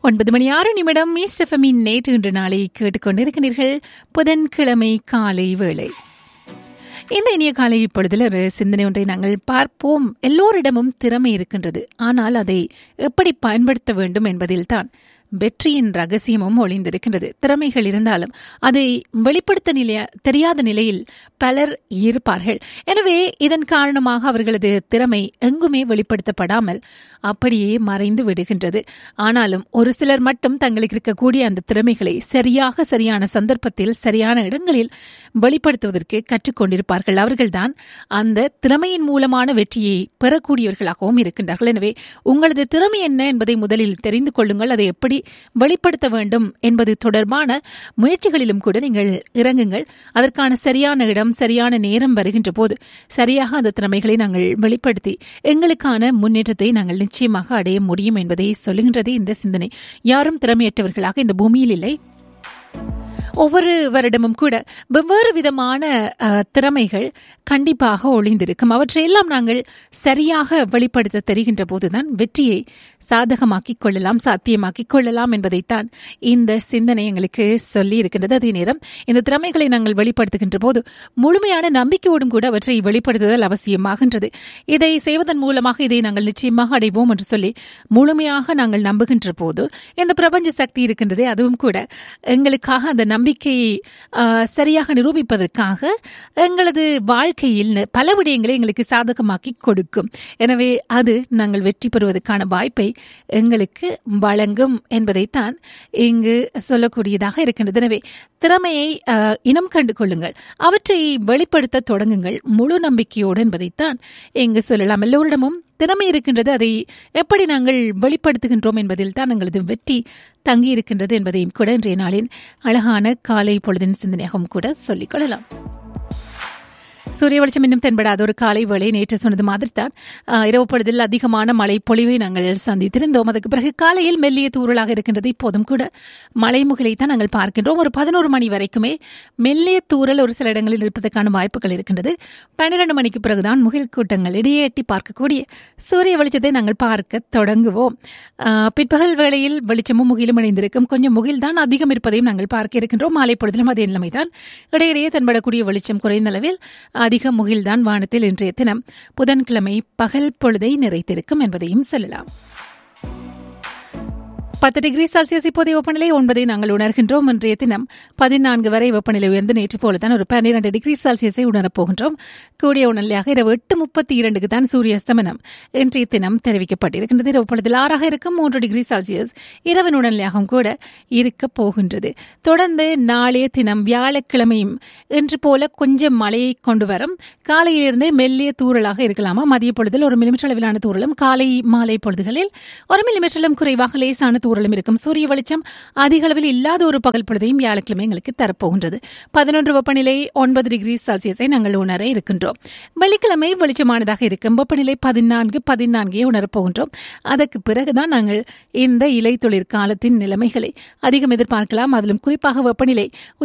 ஒன்பது மணி ஆறு நிமிடம் மீஸ்டெஃபமின் நேற்று இன்று நாளை கேட்டுக்கொண்டிருக்கிறீர்கள் புதன்கிழமை காலை வேளை இந்த இனிய காலை இப்பொழுதில் ஒரு சிந்தனை ஒன்றை நாங்கள் பார்ப்போம் எல்லோரிடமும் திறமை இருக்கின்றது ஆனால் அதை எப்படி பயன்படுத்த வேண்டும் என்பதில்தான் வெற்றியின் ரகசியமும் ஒளிந்திருக்கின்றது திறமைகள் இருந்தாலும் அதை வெளிப்படுத்த நிலைய தெரியாத நிலையில் பலர் இருப்பார்கள் எனவே இதன் காரணமாக அவர்களது திறமை எங்குமே வெளிப்படுத்தப்படாமல் அப்படியே மறைந்து விடுகின்றது ஆனாலும் ஒரு சிலர் மட்டும் தங்களுக்கு இருக்கக்கூடிய அந்த திறமைகளை சரியாக சரியான சந்தர்ப்பத்தில் சரியான இடங்களில் வெளிப்படுத்துவதற்கு கற்றுக்கொண்டிருப்பார்கள் அவர்கள்தான் அந்த திறமையின் மூலமான வெற்றியை பெறக்கூடியவர்களாகவும் இருக்கின்றார்கள் எனவே உங்களது திறமை என்ன என்பதை முதலில் தெரிந்து கொள்ளுங்கள் அதை எப்படி வெளிப்படுத்த வேண்டும் என்பது தொடர்பான முயற்சிகளிலும் கூட நீங்கள் இறங்குங்கள் அதற்கான சரியான இடம் சரியான நேரம் வருகின்ற போது சரியாக அந்த திறமைகளை நாங்கள் வெளிப்படுத்தி எங்களுக்கான முன்னேற்றத்தை நாங்கள் நிச்சயமாக அடைய முடியும் என்பதை சொல்லுகின்றது இந்த சிந்தனை யாரும் திறமையற்றவர்களாக இந்த பூமியில் இல்லை ஒவ்வொரு வருடமும் கூட வெவ்வேறு விதமான அஹ், திறமைகள் கண்டிப்பாக ஒளிந்திருக்கும் அவற்றையெல்லாம் நாங்கள் சரியாக வெளிப்படுத்த தெரிகின்ற போதுதான் வெற்றியை சாதகமாக்கிக் கொள்ளலாம் சாத்தியமாக்கிக் கொள்ளலாம் என்பதைத்தான் இந்த சிந்தனை எங்களுக்கு சொல்லி இருக்கின்றது அதே நேரம் இந்த திறமைகளை நாங்கள் வெளிப்படுத்துகின்ற போது முழுமையான நம்பிக்கையோடும் கூட அவற்றை வெளிப்படுத்துதல் அவசியமாகின்றது இதை செய்வதன் மூலமாக இதை நாங்கள் நிச்சயமாக அடைவோம் என்று சொல்லி முழுமையாக நாங்கள் நம்புகின்ற போது இந்த பிரபஞ்ச சக்தி இருக்கின்றதே அதுவும் கூட எங்களுக்காக அந்த நம்பிக்கையை ஆ, சரியாக நிரூபிப்பதற்காக எங்களது வாழ்க்கையில் ந- பல விடயங்களை எங்களுக்கு சாதகமாக்கி கொடுக்கும் எனவே அது நாங்கள் வெற்றி பெறுவதற்கான வாய்ப்பை எங்களுக்கு வழங்கும் என்பதைத்தான் இங்கு சொல்லக்கூடியதாக இருக்கின்றது எனவே திறமையை ஆ, இனம் கண்டு கொள்ளுங்கள் அவற்றை வெளிப்படுத்த தொடங்குங்கள் முழு நம்பிக்கையோடு என்பதைத்தான் இங்கு சொல்லலாம் எல்லோரிடமும் திறமை இருக்கின்றது அதை எப்படி நாங்கள் வெளிப்படுத்துகின்றோம் என்பதில் தான் எங்களது வெற்றி தங்கி இருக்கின்றது என்பதையும் கூட இன்றைய நாளின் அழகான காலை பொழுதின் சிந்தனையாகவும் கூட சொல்லிக் கொள்ளலாம் சூரிய வெளிச்சம் இன்னும் தென்படாத ஒரு காலை வேளை நேற்று சொன்னது மாதிரி தான் ஆஹ், இரவு பொழுதில் அதிகமான மழை பொழிவை நாங்கள் சந்தித்திருந்தோம் அதுக்கு பிறகு காலையில் மெல்லிய தூறலாக இருக்கின்றது இப்போதும் கூட மழை முகிலை தான் நாங்கள் பார்க்கின்றோம் ஒரு பதினோரு மணி வரைக்குமே மெல்லிய தூறல் ஒரு சில இடங்களில் இருப்பதற்கான வாய்ப்புகள் இருக்கின்றது பன்னிரண்டு மணிக்கு பிறகுதான் முகில் கூட்டங்கள் இடையே எட்டி பார்க்கக்கூடிய சூரிய வெளிச்சத்தை நாங்கள் பார்க்க தொடங்குவோம் ஆஹ், பிற்பகல் வேளையில் வெளிச்சமும் முகிலும் இணைந்திருக்கும் கொஞ்சம் முகில் தான் அதிகம் இருப்பதையும் நாங்கள் பார்க்க இருக்கின்றோம் மாலை பொழுதிலும் அதே நிலைமைதான் இடையிடையே தென்படக்கூடிய வெளிச்சம் குறைந்த அளவில் அதிக முகில்தான் வானத்தில் இன்றைய தினம் புதன்கிழமை பகல் பொழுதை நிறைத்திருக்கும் என்பதையும் சொல்லலாம் பத்து டிகிரி செல்சியஸ் இப்போதைய வெப்பநிலை ஒன்பதை நாங்கள் உணர்கின்றோம் இன்றைய தினம் பதினான்கு வரை வெப்பநிலை உயர்ந்து நேற்று போலதான் ஒரு பன்னிரண்டு டிகிரி செல்சியஸை உணரப் போகின்றோம் கூடிய உணர்நிலையாக இரவு எட்டு முப்பத்தி இரண்டுக்கு தான் சூரிய அஸ்தமனம் இன்றைய தினம் தெரிவிக்கப்பட்டிருக்கின்றது இரவு பொழுதில் ஆறாக இருக்கும் மூன்று டிகிரி செல்சியஸ் இரவு உணர்நிலையாகவும் கூட இருக்க போகின்றது தொடர்ந்து நாளைய தினம் வியாழக்கிழமையும் இன்று போல கொஞ்சம் மழையை கொண்டு வரும் காலையிலிருந்தே மெல்லிய தூறலாக இருக்கலாமா மதிய பொழுதில் ஒரு மில்லிமீட்டர் அளவிலான தூறலும் காலை மாலை பொழுதுகளில் ஒரு மில்லிமீட்டரிலும் குறைவாக லேசான தூறலும் இருக்கும் சூரிய வெளிச்சம் அதிக அளவில் இல்லாத ஒரு பகல் பொழுதையும் வியாழக்கிழமை எங்களுக்கு தரப்போகின்றது பதினொன்று வெப்பநிலை ஒன்பது டிகிரி செல்சியஸை நாங்கள் உணர இருக்கின்றோம் வெள்ளிக்கிழமை வெளிச்சமானதாக இருக்கும் வெப்பநிலை பதினான்கு பதினான்கே உணரப்போகின்றோம் அதற்கு பிறகுதான் நாங்கள் இந்த இலை தொழிற்காலத்தின் நிலைமைகளை அதிகம் எதிர்பார்க்கலாம் அதிலும் குறிப்பாக வெப்பநிலை